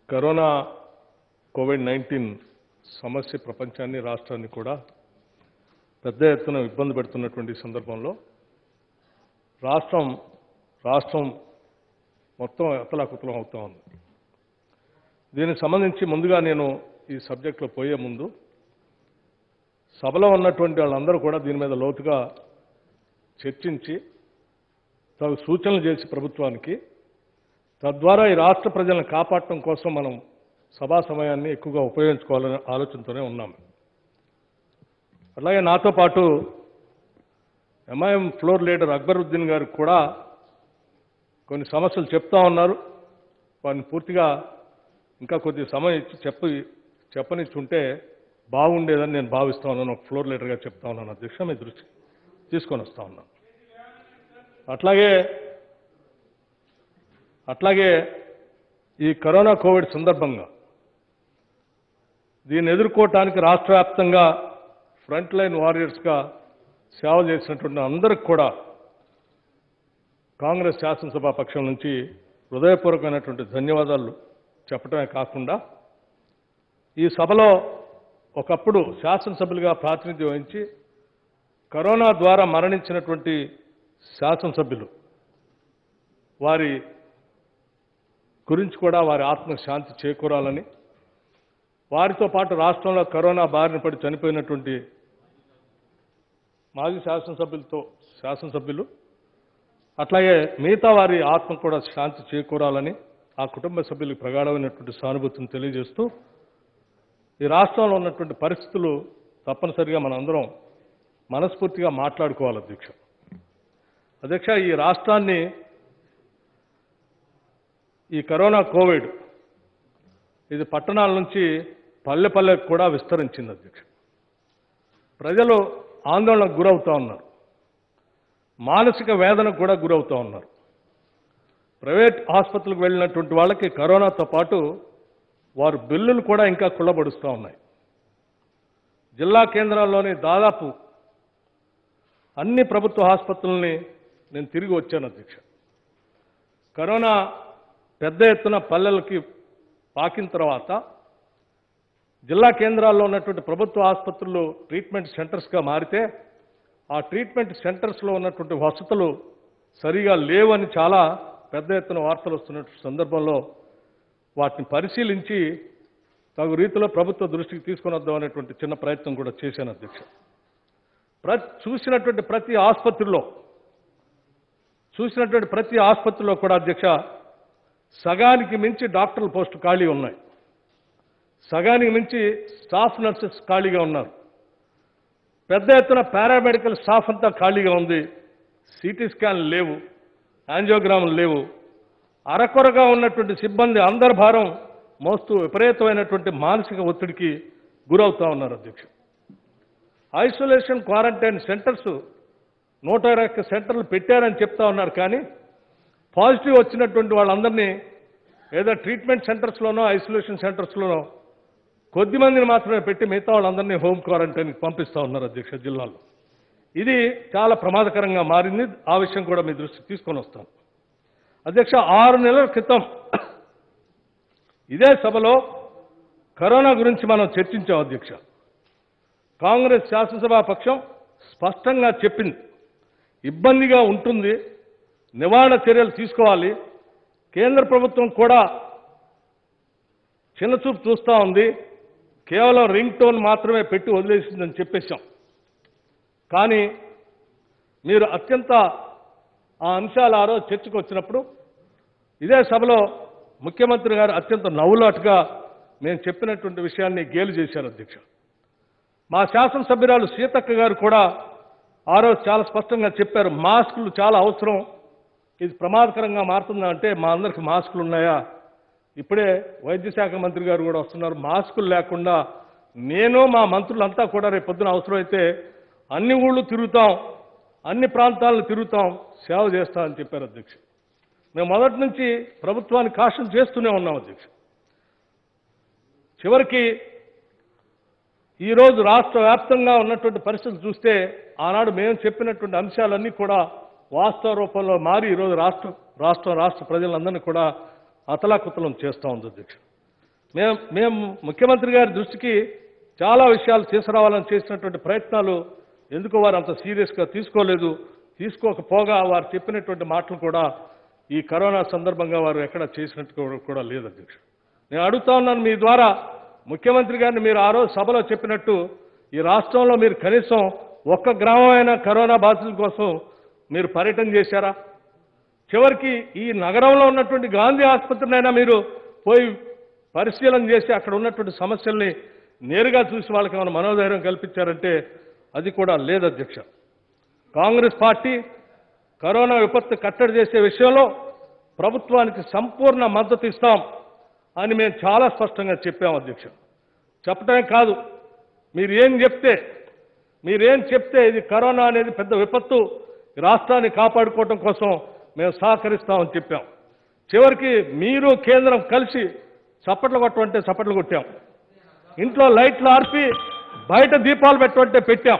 corona Covid nineteen సమస్య ప్రపంచాన్ని రాష్ట్రాన్ని కూడా పెద్ద ఎత్తున ఇబ్బంది పెడుతున్నటువంటి సందర్భంలో రాష్ట్రం రాష్ట్రం మొత్తం అతలాకుతలం అవుతా ఉంది దీనికి సంబంధించి ముందుగా నేను ఈ సబ్జెక్ట్లో పోయే ముందు సభలో ఉన్నటువంటి వాళ్ళందరూ కూడా దీని మీద లోతుగా చర్చించి తగు సూచనలు చేసి ప్రభుత్వానికి తద్వారా ఈ రాష్ట్ర ప్రజలను కాపాడటం కోసం మనం సభా సమయాన్ని ఎక్కువగా ఉపయోగించుకోవాలనే ఆలోచనతోనే ఉన్నాము అలాగే నాతో పాటు ఎంఐఎం ఫ్లోర్ లీడర్ అక్బరుద్దీన్ గారు కూడా కొన్ని సమస్యలు చెప్తా ఉన్నారు వారిని పూర్తిగా ఇంకా కొద్ది సమయం ఇచ్చి చెప్పి చెప్పనిచ్చుంటే బాగుండేదని నేను భావిస్తా ఉన్నాను ఒక ఫ్లోర్ లీడర్గా చెప్తా ఉన్నాను అధ్యక్ష మీ దృష్టి తీసుకొని వస్తా ఉన్నాను అట్లాగే అట్లాగే ఈ కరోనా కోవిడ్ సందర్భంగా దీన్ని ఎదుర్కోవటానికి రాష్ట్ర వ్యాప్తంగా ఫ్రంట్ లైన్ వారియర్స్గా సేవ చేసినటువంటి అందరికి కూడా కాంగ్రెస్ శాసనసభ పక్షం నుంచి హృదయపూర్వకమైనటువంటి ధన్యవాదాలు చెప్పడమే కాకుండా ఈ సభలో ఒకప్పుడు శాసనసభ్యులుగా ప్రాతినిధ్యం వహించి కరోనా ద్వారా మరణించినటువంటి శాసనసభ్యులు వారి గురించి కూడా వారి ఆత్మకు శాంతి చేకూరాలని వారితో పాటు రాష్ట్రంలో కరోనా బారిన పడి చనిపోయినటువంటి మాజీ శాసనసభ్యులతో శాసనసభ్యులు అట్లాగే మిగతా వారి ఆత్మ కూడా శాంతి చేకూరాలని ఆ కుటుంబ సభ్యులకు ప్రగాఢమైనటువంటి సానుభూతిని తెలియజేస్తూ ఈ రాష్ట్రంలో ఉన్నటువంటి పరిస్థితులు తప్పనిసరిగా మనందరం మనస్ఫూర్తిగా మాట్లాడుకోవాలి అధ్యక్ష అధ్యక్ష ఈ రాష్ట్రాన్ని ఈ కరోనా కోవిడ్ ఇది పట్టణాల నుంచి పల్లె పల్లెకు కూడా విస్తరించింది అధ్యక్ష ప్రజలు ఆందోళనకు గురవుతూ ఉన్నారు మానసిక వేదనకు కూడా గురవుతూ ఉన్నారు ప్రైవేట్ ఆసుపత్రులకు వెళ్ళినటువంటి వాళ్ళకి కరోనాతో పాటు వారు బిల్లులు కూడా ఇంకా కుళ్ళబడుస్తూ ఉన్నాయి జిల్లా కేంద్రాల్లోని దాదాపు అన్ని ప్రభుత్వ ఆసుపత్రుల్ని నేను తిరిగి వచ్చాను అధ్యక్ష కరోనా పెద్ద ఎత్తున పల్లెలకి పాకిన తర్వాత జిల్లా కేంద్రాల్లో ఉన్నటువంటి ప్రభుత్వ ఆసుపత్రులు ట్రీట్మెంట్ సెంటర్స్గా మారితే ఆ ట్రీట్మెంట్ సెంటర్స్లో ఉన్నటువంటి వసతులు సరిగా లేవని చాలా పెద్ద ఎత్తున వార్తలు వస్తున్న సందర్భంలో వాటిని పరిశీలించి తగు రీతిలో ప్రభుత్వ దృష్టికి తీసుకొని వద్దాం అనేటువంటి చిన్న ప్రయత్నం కూడా చేశాను అధ్యక్ష ప్ర చూసినటువంటి ప్రతి ఆసుపత్రిలో చూసినటువంటి ప్రతి ఆసుపత్రిలో కూడా అధ్యక్ష సగానికి మించి డాక్టర్ల పోస్టు ఖాళీ ఉన్నాయి సగానికి మించి స్టాఫ్ నర్సెస్ ఖాళీగా ఉన్నారు పెద్ద ఎత్తున పారామెడికల్ స్టాఫ్ అంతా ఖాళీగా ఉంది సిటీ స్కాన్ లేవు యాంజియోగ్రాములు లేవు అరకొరగా ఉన్నటువంటి సిబ్బంది అందరి భారం మోస్తూ విపరీతమైనటువంటి మానసిక ఒత్తిడికి గురవుతా ఉన్నారు అధ్యక్ష ఐసోలేషన్ క్వారంటైన్ సెంటర్స్ నూట ఇరవై ఒక్క సెంటర్లు పెట్టారని చెప్తా ఉన్నారు కానీ పాజిటివ్ వచ్చినటువంటి వాళ్ళందరినీ ఏదో ట్రీట్మెంట్ సెంటర్స్లోనో ఐసోలేషన్ సెంటర్స్లోనో కొద్ది మందిని మాత్రమే పెట్టి మిగతా వాళ్ళందరినీ హోమ్ క్వారంటైన్కి పంపిస్తూ ఉన్నారు అధ్యక్ష జిల్లాలో ఇది చాలా ప్రమాదకరంగా మారింది ఆ విషయం కూడా మీ దృష్టికి తీసుకొని వస్తాను అధ్యక్ష ఆరు నెలల క్రితం ఇదే సభలో కరోనా గురించి మనం చర్చించాం అధ్యక్ష కాంగ్రెస్ శాసనసభా పక్షం స్పష్టంగా చెప్పింది ఇబ్బందిగా ఉంటుంది నివారణ చర్యలు తీసుకోవాలి కేంద్ర ప్రభుత్వం కూడా చిన్నచూపు చూస్తూ ఉంది కేవలం రింగ్ టోన్ మాత్రమే పెట్టి వదిలేసిందని చెప్పేశాం కానీ మీరు అత్యంత ఆ అంశాలు ఆ రోజు చర్చకు వచ్చినప్పుడు ఇదే సభలో ముఖ్యమంత్రి గారు అత్యంత నవ్వులాటుగా మేము చెప్పినటువంటి విషయాన్ని గేలు చేశారు అధ్యక్ష మా శాసనసభ్యురాలు సీతక్క గారు కూడా ఆ రోజు చాలా స్పష్టంగా చెప్పారు మాస్కులు చాలా అవసరం ఇది ప్రమాదకరంగా మారుతుందా అంటే మా అందరికి మాస్కులు ఉన్నాయా ఇప్పుడే వైద్య శాఖ మంత్రి గారు కూడా వస్తున్నారు మాస్కులు లేకుండా నేను మా మంత్రులంతా కూడా రేపు పొద్దున అవసరమైతే అన్ని ఊళ్ళు తిరుగుతాం అన్ని ప్రాంతాలను తిరుగుతాం సేవ చేస్తామని చెప్పారు అధ్యక్ష మేము మొదటి నుంచి ప్రభుత్వాన్ని కాషన్ చేస్తూనే ఉన్నాం అధ్యక్ష చివరికి ఈరోజు రాష్ట్ర వ్యాప్తంగా ఉన్నటువంటి పరిస్థితులు చూస్తే ఆనాడు మేము చెప్పినటువంటి అంశాలన్నీ కూడా వాస్తవ రూపంలో మారి ఈరోజు రాష్ట్ర రాష్ట్ర రాష్ట్ర ప్రజలందరినీ కూడా అతలాకుతలం చేస్తూ ఉంది అధ్యక్ష మేము మేము ముఖ్యమంత్రి గారి దృష్టికి చాలా విషయాలు తీసుకురావాలని చేసినటువంటి ప్రయత్నాలు ఎందుకో వారు అంత సీరియస్గా తీసుకోలేదు తీసుకోకపోగా వారు చెప్పినటువంటి మాటలు కూడా ఈ కరోనా సందర్భంగా వారు ఎక్కడ చేసినట్టు కూడా- కూడా లేదు అధ్యక్ష నేను అడుగుతా ఉన్నాను మీ ద్వారా ముఖ్యమంత్రి గారిని మీరు ఆ రోజు సభలో చెప్పినట్టు ఈ రాష్ట్రంలో మీరు కనీసం ఒక్క గ్రామమైన కరోనా బాధితుల కోసం మీరు పర్యటన చేశారా చివరికి ఈ నగరంలో ఉన్నటువంటి గాంధీ ఆసుపత్రినైనా మీరు పోయి పరిశీలన చేసి అక్కడ ఉన్నటువంటి సమస్యల్ని నేరుగా చూసి వాళ్ళకి ఏమైనా మనోధైర్యం కల్పించారంటే అది కూడా లేదు అధ్యక్ష కాంగ్రెస్ పార్టీ కరోనా విపత్తు కట్టడి చేసే విషయంలో ప్రభుత్వానికి సంపూర్ణ మద్దతు ఇస్తాం అని మేము చాలా స్పష్టంగా చెప్పాం అధ్యక్ష చెప్పడమే కాదు మీరు ఏం చెప్తే మీరేం చెప్తే ఇది కరోనా అనేది పెద్ద విపత్తు ఈ రాష్ట్రాన్ని కాపాడుకోవటం కోసం మేము సహకరిస్తామని చెప్పాం చివరికి మీరు కేంద్రం కలిసి చప్పట్లు కొట్టమంటే చప్పట్లు కొట్టాం ఇంట్లో లైట్లు ఆర్పి బయట దీపాలు పెట్టమంటే పెట్టాం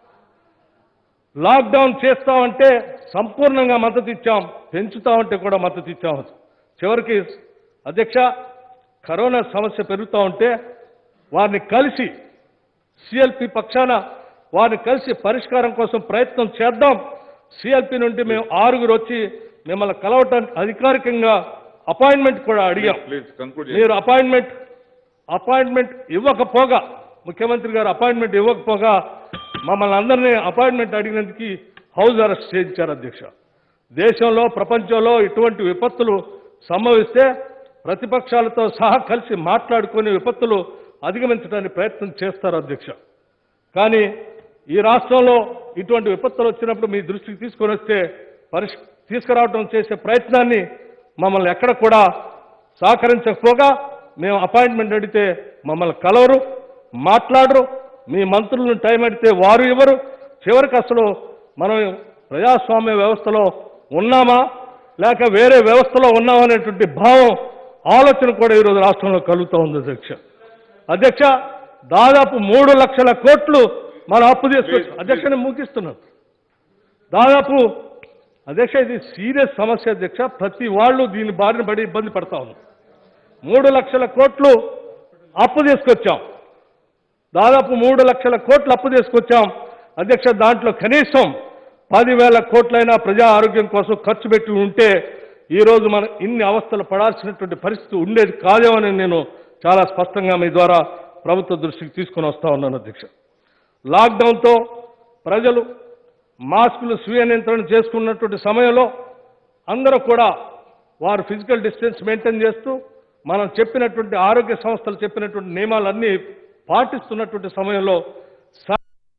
లాక్డౌన్ చేస్తామంటే సంపూర్ణంగా మద్దతు ఇచ్చాం పెంచుతామంటే కూడా మద్దతు ఇచ్చాం చివరికి అధ్యక్ష కరోనా సమస్య పెరుగుతూ ఉంటే వారిని కలిసి సిఎల్పి పక్షాన వారిని కలిసి పరిష్కారం కోసం ప్రయత్నం చేద్దాం సిఎల్పి నుండి మేము ఆరుగురు వచ్చి మిమ్మల్ని కలవటానికి అధికారికంగా అపాయింట్మెంట్ కూడా అడిగాం ప్లీజ్ కంక్లూడ్ మీరు అపాయింట్మెంట్ అపాయింట్మెంట్ ఇవ్వకపోగా ముఖ్యమంత్రి గారు అపాయింట్మెంట్ ఇవ్వకపోగా మమ్మల్ని అందరినీ అపాయింట్మెంట్ అడిగినందుకు హౌస్ అరెస్ట్ చేయించారు అధ్యక్ష దేశంలో ప్రపంచంలో ఇటువంటి విపత్తులు సంభవిస్తే ప్రతిపక్షాలతో సహా కలిసి మాట్లాడుకుని విపత్తులు అధిగమించడానికి ప్రయత్నం చేస్తారు అధ్యక్ష కానీ ఈ రాష్ట్రంలో ఇటువంటి విపత్తులు వచ్చినప్పుడు మీ దృష్టికి తీసుకొని వస్తే పరిష్ తీసుకురావడం చేసే ప్రయత్నాన్ని మమ్మల్ని ఎక్కడ కూడా సహకరించకపోగా మేము అపాయింట్మెంట్ అడిగితే మమ్మల్ని కలవరు మాట్లాడరు మీ మంత్రులను టైం అడిగితే వారు ఇవ్వరు చివరికి అసలు మనం ప్రజాస్వామ్య వ్యవస్థలో ఉన్నామా లేక వేరే వ్యవస్థలో ఉన్నామా అనేటువంటి భావం ఆలోచన కూడా ఈరోజు రాష్ట్రంలో కలుగుతూ ఉంది అధ్యక్ష అధ్యక్ష దాదాపు మూడు లక్షల కోట్లు మనం అప్పు తీసుకొచ్చి అధ్యక్ష నేను ముగిస్తున్నాను దాదాపు అధ్యక్ష ఇది సీరియస్ సమస్య అధ్యక్ష ప్రతి వాళ్ళు దీని బారిన పడి ఇబ్బంది పడతా ఉన్నారు మూడు లక్షల కోట్లు అప్పు తీసుకొచ్చాం దాదాపు మూడు లక్షల కోట్లు అప్పు తీసుకొచ్చాం అధ్యక్ష దాంట్లో కనీసం పదివేల కోట్లైనా ప్రజా ఆరోగ్యం కోసం ఖర్చు పెట్టి ఉంటే ఈరోజు మనం ఇన్ని అవస్థలు పడాల్సినటువంటి పరిస్థితి ఉండేది కాదేమని నేను చాలా స్పష్టంగా మీ ద్వారా ప్రభుత్వ దృష్టికి తీసుకొని వస్తా ఉన్నాను అధ్యక్ష లాక్డౌన్తో ప్రజలు మాస్కులు స్వీయ నియంత్రణ చేసుకున్నటువంటి సమయంలో అందరూ కూడా వారు ఫిజికల్ డిస్టెన్స్ మెయింటైన్ చేస్తూ మనం చెప్పినటువంటి ఆరోగ్య సంస్థలు చెప్పినటువంటి నియమాలన్నీ పాటిస్తున్నటువంటి సమయంలో స-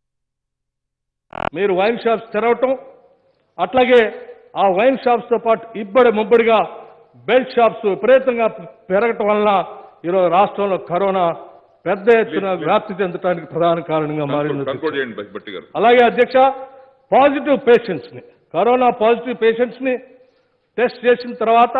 మీరు వైన్ షాప్స్ తెరవటం అట్లాగే ఆ వైన్ షాప్స్తో పాటు ఇబ్బడి ముబ్బడిగా బెల్ట్ షాప్స్ విపరీతంగా పెరగటం వలన ఈరోజు రాష్ట్రంలో కరోనా పెద్ద ఎత్తున వ్యాప్తి చెందడానికి ప్రధాన కారణంగా మారింది కంక్లూడ్ చేయండి బ- భట్టి గారు అలాగే అధ్యక్ష పాజిటివ్ పేషెంట్స్ని కరోనా పాజిటివ్ పేషెంట్స్ని టెస్ట్ చేసిన తర్వాత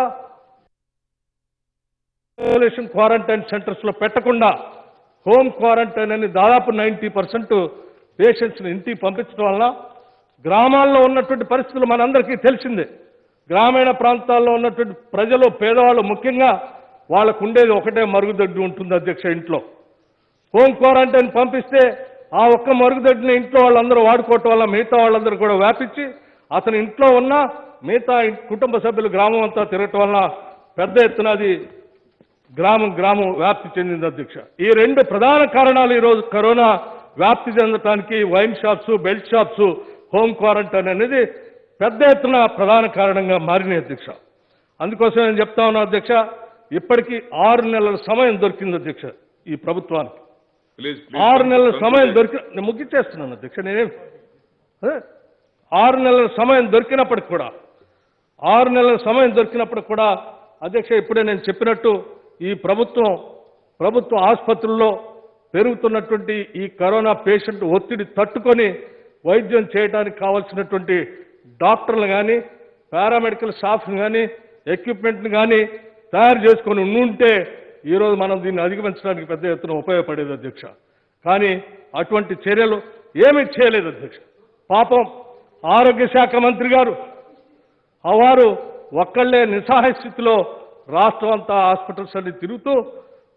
ఐసోలేషన్ క్వారంటైన్ సెంటర్స్లో పెట్టకుండా హోమ్ క్వారంటైన్ అని దాదాపు నైంటీ పర్సెంట్ పేషెంట్స్ని ఇంటికి పంపించడం వలన గ్రామాల్లో ఉన్నటువంటి పరిస్థితులు మనందరికీ తెలిసిందే గ్రామీణ ప్రాంతాల్లో ఉన్నటువంటి ప్రజలు పేదవాళ్ళు ముఖ్యంగా వాళ్ళకు ఉండేది ఒకటే మరుగుదొడ్డి ఉంటుంది అధ్యక్ష ఇంట్లో హోమ్ క్వారంటైన్ పంపిస్తే ఆ ఒక్క మరుగుదొడ్డిని ఇంట్లో వాళ్ళందరూ వాడుకోవటం వల్ల మిగతా వాళ్ళందరూ కూడా వ్యాపించి అతని ఇంట్లో ఉన్న మిగతా ఇం- కుటుంబ సభ్యులు గ్రామం అంతా తిరగటం వల్ల పెద్ద ఎత్తున అది గ్రామం గ్రామం వ్యాప్తి చెందింది అధ్యక్ష ఈ రెండు ప్రధాన కారణాలు ఈరోజు కరోనా వ్యాప్తి చెందటానికి wine shops belt shops home quarantine అనేది పెద్ద ఎత్తున ప్రధాన కారణంగా మారినాయి అధ్యక్ష అందుకోసం నేను చెప్తా ఉన్నా అధ్యక్ష ఇప్పటికీ ఆరు నెలల సమయం దొరికింది అధ్యక్ష ఈ ప్రభుత్వానికి ప్లీజ్ ఆరు నెలల సమయం దొరికి నేను ముగిచ్చేస్తున్నాను అధ్యక్ష నేనేం అదే ఆరు నెలల సమయం దొరికినప్పటికి కూడా ఆరు నెలల సమయం దొరికినప్పుడు కూడా అధ్యక్ష ఇప్పుడే నేను చెప్పినట్టు ఈ ప్రభుత్వం ప్రభుత్వ ఆసుపత్రుల్లో పెరుగుతున్నటువంటి ఈ కరోనా పేషెంట్ ఒత్తిడి తట్టుకొని వైద్యం చేయడానికి కావాల్సినటువంటి డాక్టర్లు కానీ పారామెడికల్ స్టాఫ్ని కానీ ఎక్విప్మెంట్ని కానీ తయారు చేసుకొని ఉంటే ఈరోజు మనం దీన్ని అధిగమించడానికి పెద్ద ఎత్తున ఉపయోగపడేది అధ్యక్ష కానీ అటువంటి చర్యలు ఏమీ చేయలేదు అధ్యక్ష పాపం ఆరోగ్య శాఖ మంత్రి గారు ఆ వారు ఒక్కళ్ళే నిస్సహాయ స్థితిలో రాష్ట్రం అంతా హాస్పిటల్స్ అన్ని తిరుగుతూ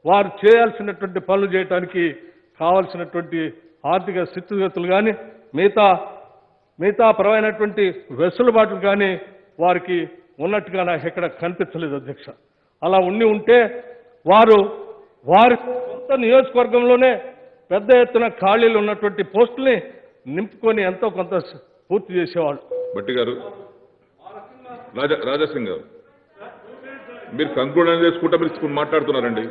వారు చేయాల్సినటువంటి పనులు చేయడానికి కావాల్సినటువంటి ఆర్థిక స్థితిగతులు కానీ మిగతా మిగతా పరమైనటువంటి వెసులుబాట్లు కానీ వారికి ఉన్నట్టుగా నాకు ఎక్కడ కనిపించలేదు అధ్యక్ష అలా ఉండి ఉంటే వారు వారి సొంత నియోజకవర్గంలోనే పెద్ద ఎత్తున ఖాళీలు ఉన్నటువంటి పోస్టుల్ని నింపుకొని ఎంతో కొంత పూర్తి చేసేవాళ్ళు భట్టి గారు రాజా రాజాసింగ్ గారు మీరు కంక్లూడ్ చేసుకుంటా మీరు ఇప్పుడు మాట్లాడుతున్నారండి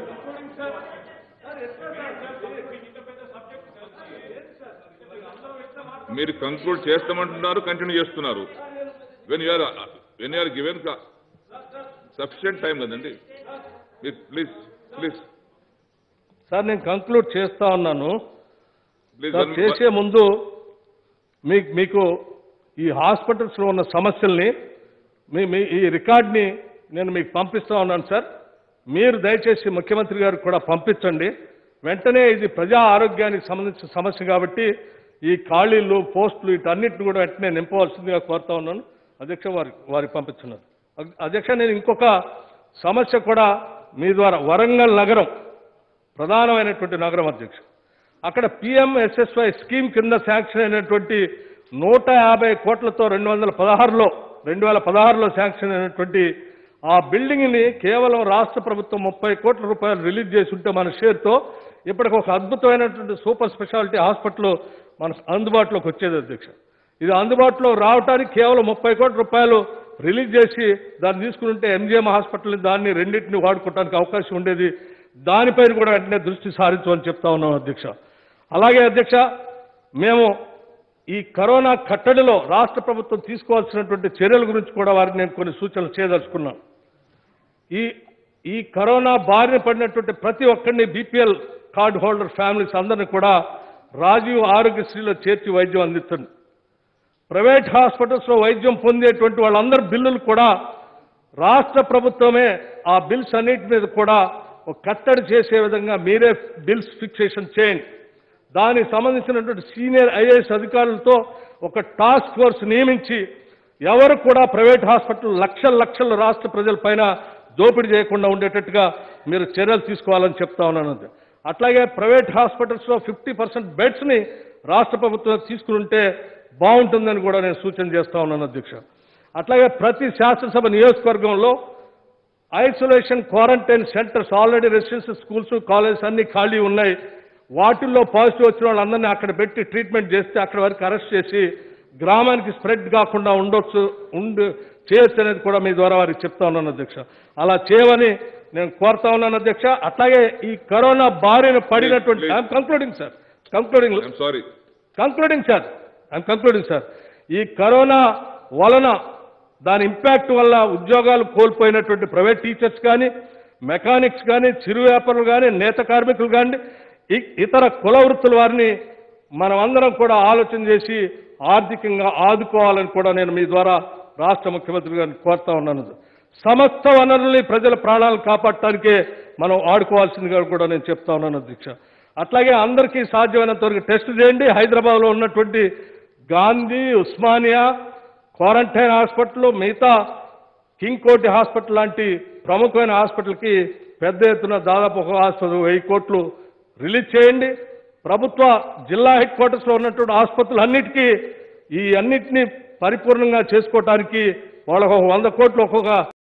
మీరు కంక్లూడ్ చేస్తామంటున్నారు కంటిన్యూ చేస్తున్నారు when you're when you're given sufficient time కదండి ప్లీజ్ ప్లీజ్ సార్ నేను కంక్లూడ్ చేస్తా ఉన్నాను ప్లీజ్ సార్ చేసే ముందు మీకు మీకు ఈ హాస్పిటల్స్లో ఉన్న సమస్యల్ని మీ మీ ఈ రికార్డ్ని నేను మీకు పంపిస్తా ఉన్నాను సార్ మీరు దయచేసి ముఖ్యమంత్రి గారికి కూడా పంపించండి వెంటనే ఇది ప్రజా ఆరోగ్యానికి సంబంధించిన సమస్య కాబట్టి ఈ ఖాళీలు పోస్టులు వీటన్నిటిని కూడా వెంటనే నింపవలసిందిగా కోరుతా ఉన్నాను అధ్యక్ష వారి వారికి పంపించున్నాను అ- అధ్యక్ష నేను ఇంకొక సమస్య కూడా మీ ద్వారా వరంగల్ నగరం ప్రధానమైనటువంటి నగరం అధ్యక్ష అక్కడ పిఎంఎస్ఎస్వై స్కీమ్ కింద శాంక్షన్ అయినటువంటి నూట యాభై కోట్లతో రెండు వందల పదహారులో రెండు వేల పదహారులో శాంక్షన్ అయినటువంటి ఆ బిల్డింగ్ని కేవలం రాష్ట్ర ప్రభుత్వం ముప్పై కోట్ల రూపాయలు రిలీజ్ చేసి ఉంటే మన షేర్తో ఇప్పటికి ఒక అద్భుతమైనటువంటి సూపర్ స్పెషాలిటీ హాస్పిటల్ మన అందుబాటులోకి వచ్చేది అధ్యక్ష ఇది అందుబాటులో రావడానికి కేవలం ముప్పై కోట్ల రూపాయలు రిలీజ్ చేసి దాన్ని తీసుకుంటే ఎంజిఎం హాస్పిటల్ దాన్ని రెండింటిని వాడుకోవడానికి అవకాశం ఉండేది దానిపైన కూడా వెంటనే దృష్టి సారించమని చెప్తా ఉన్నాం అధ్యక్ష అలాగే అధ్యక్ష మేము ఈ కరోనా కట్టడిలో రాష్ట్ర ప్రభుత్వం తీసుకోవాల్సినటువంటి చర్యల గురించి కూడా వారికి నేను కొన్ని సూచనలు చేయదలుచుకున్నాను ఈ ఈ కరోనా బారిన పడినటువంటి ప్రతి ఒక్కరిని బీపీఎల్ కార్డు హోల్డర్ ఫ్యామిలీస్ అందరినీ కూడా రాజీవ్ ఆరోగ్యశ్రీలో చేర్చి వైద్యం అందించండి ప్రైవేట్ హాస్పిటల్స్లో వైద్యం పొందేటువంటి వాళ్ళందరి బిల్లులు కూడా రాష్ట్ర ప్రభుత్వమే ఆ బిల్స్ అన్నిటి మీద కూడా ఒక కట్టడి చేసే విధంగా మీరే బిల్స్ ఫిక్సేషన్ చేయండి దానికి సంబంధించినటువంటి సీనియర్ ఐఏఎస్ అధికారులతో ఒక టాస్క్ ఫోర్స్ నియమించి ఎవరు కూడా ప్రైవేట్ హాస్పిటల్ లక్షల లక్షల రాష్ట్ర ప్రజల పైన దోపిడీ చేయకుండా ఉండేటట్టుగా మీరు చర్యలు తీసుకోవాలని చెప్తా ఉన్నాను అట్లాగే ప్రైవేట్ హాస్పిటల్స్లో ఫిఫ్టీ పర్సెంట్ బెడ్స్ని రాష్ట్ర ప్రభుత్వం తీసుకుని ఉంటే బాగుంటుందని కూడా నేను సూచన చేస్తా ఉన్నాను అధ్యక్ష అట్లాగే ప్రతి శాసనసభ నియోజకవర్గంలో isolation quarantine centres already residential schools colleges అన్ని ఖాళీ ఉన్నాయి వాటిల్లో పాజిటివ్ వచ్చిన వాళ్ళందరినీ అక్కడ పెట్టి ట్రీట్మెంట్ చేస్తే అక్కడ వరకు అరెస్ట్ చేసి గ్రామానికి స్ప్రెడ్ కాకుండా ఉండొచ్చు ఉండు చేయొచ్చు అనేది కూడా మీ ద్వారా వారికి చెప్తా ఉన్నాను అధ్యక్ష అలా చేయమని నేను కోరుతా ఉన్నాను అధ్యక్ష అట్లాగే ఈ కరోనా బారిన పడినటువంటి Please, I'm concluding sir concluding I'm sorry concluding sir I'm concluding sir ఈ కరోనా వలన దాని ఇంపాక్ట్ వల్ల ఉద్యోగాలు కోల్పోయినటువంటి ప్రైవేట్ టీచర్స్ కానీ మెకానిక్స్ కానీ చిరు వ్యాపారులు కానీ నేత కార్మికులు కానీ ఇ- ఇతర కుల వృత్తుల వారిని మనమందరం కూడా ఆలోచన చేసి ఆర్థికంగా ఆదుకోవాలని కూడా నేను మీ ద్వారా రాష్ట్ర ముఖ్యమంత్రి గారిని కోరుతా ఉన్నాను సమస్త వనరుల్ని ప్రజల ప్రాణాలను కాపాడటానికే మనం ఆడుకోవాల్సిందిగా కూడా నేను చెప్తా ఉన్నాను అధ్యక్ష అట్లాగే అందరికీ సాధ్యమైనంత వరకు టెస్ట్ చేయండి హైదరాబాద్లో ఉన్నటువంటి గాంధీ ఉస్మానియా క్వారంటైన్ హాస్పిటల్ మిగతా కింగ్ కోటి హాస్పిటల్ లాంటి ప్రముఖమైన హాస్పిటల్కి పెద్ద ఎత్తున దాదాపు ఒక హాస్పిటల్ వెయ్యి కోట్లు రిలీజ్ చేయండి ప్రభుత్వ జిల్లా హెడ్ క్వార్టర్స్లో ఉన్నటువంటి ఆసుపత్రులు అన్నిటికీ ఈ అన్నిటినీ పరిపూర్ణంగా చేసుకోవటానికి వాళ్ళకు ఒక వంద కోట్లు ఒక్కొక్క